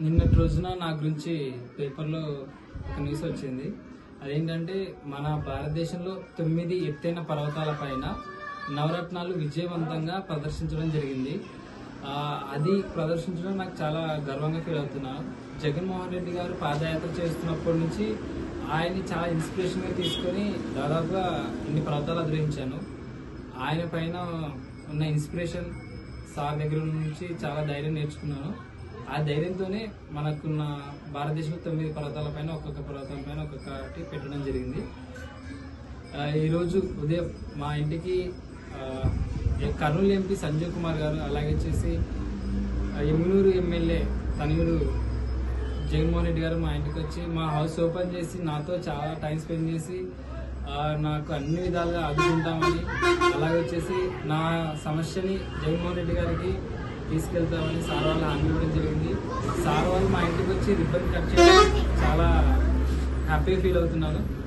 నిన్నటి రోజున నా గురించి పేపర్లో ఒక న్యూస్ వచ్చింది అదేంటంటే మన భారతదేశంలో తొమ్మిది ఎత్తైన పర్వతాల పైన నవరత్నాలు విజయవంతంగా ప్రదర్శించడం జరిగింది ఆ, అది ప్రదర్శించడం నాకు చాలా గర్వంగా ఫీల్ అవుతున్నాను జగన్మోహన్ రెడ్డి గారు పాదయాత్ర చేస్తున్నప్పటి నుంచి ఆయన్ని చాలా ఇన్స్పిరేషన్గా తీసుకొని దాదాపుగా ఇన్ని పర్వతాలు అధిరోహించాను ఆయన పైన ఉన్న ఇన్స్పిరేషన్ సార్ దగ్గర నుంచి చాలా ధైర్యం నేర్చుకున్నాను ఆ ధైర్యంతోనే మనకున్న భారతదేశంలో తొమ్మిది పర్వతాల పైన ఒక్కొక్క పర్వతం పైన ఒక్కొక్కటి పెట్టడం జరిగింది ఆ, ఈరోజు ఉదయం మా ఇంటికి ఆ, ఏ- కర్నూలు ఎంపీ సంజీవ్ కుమార్ గారు అలాగే వచ్చేసి ఆ, ఎమ్మినూరు ఎమ్మెల్యే తనయుడు జగన్మోహన్ రెడ్డి గారు మా ఇంటికి వచ్చి మా హౌస్ ఓపెన్ చేసి నాతో చాలా టైం స్పెండ్ చేసి ఆ, నాకు అన్ని విధాలుగా ఆదుకుంటామని అలాగే వచ్చేసి నా సమస్యని జగన్మోహన్ రెడ్డి గారికి తీసుకెళ్తామని సార్ వాళ్ళు హామీ ఇవ్వడం జరిగింది సార్ వాళ్ళు మా ఇంటికి వచ్చి రిబ్బన్ కట్ చేయడం చాలా హ్యాపీగా ఫీల్ అవుతున్నాను